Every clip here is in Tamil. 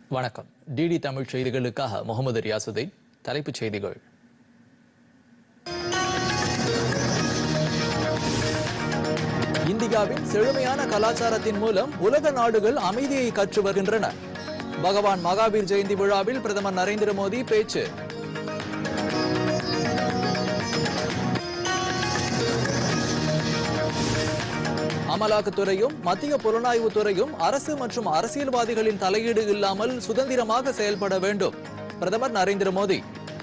வணக்கம் டிடி தமிழ் செய்திகளுக்காக முகமது ரியாசுதீன் தலைப்புச் செய்திகள் இந்தியாவின் செழுமையான கலாச்சாரத்தின் மூலம் உலக நாடுகள் அமைதியை கற்று வருகின்றன பகவான் மகாவீர் ஜெயந்தி விழாவில் பிரதமர் நரேந்திர மோடி பேச்சு அமலாக்கத்துறையும் மத்திய புலனாய்வுத் துறையும் அரசு மற்றும் அரசியல்வாதிகளின் தலையீடு இல்லாமல் சுதந்திரமாக செயல்பட வேண்டும் பிரதமர் நரேந்திர மோடி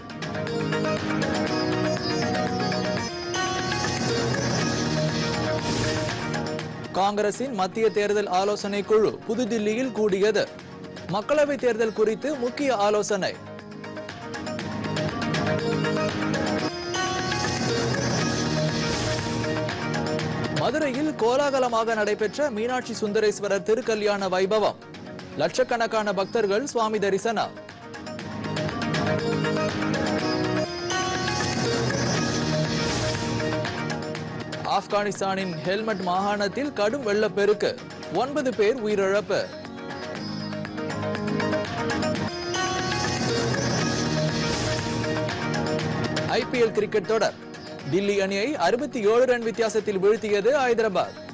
காங்கிரசின் மத்திய தேர்தல் ஆலோசனை குழு புதுதில்லியில் கூடியது மக்களவைத் தேர்தல் குறித்து முக்கிய ஆலோசனை மதுரையில் கோலாகலமாக நடைபெற்ற மீனாட்சி சுந்தரேஸ்வரர் திருக்கல்யாண வைபவம் லட்சக்கணக்கான பக்தர்கள் சுவாமி தரிசனம் ஆப்கானிஸ்தானின் ஹெல்மட் மாகாணத்தில் கடும் வெள்ளப்பெருக்கு ஒன்பது பேர் உயிரிழப்பு ஐபிஎல் கிரிக்கெட் தொடர் தில்லி அணியை அறுபத்தி ஏழு ரன் வித்தியாசத்தில் வீழ்த்தியது ஹைதராபாத்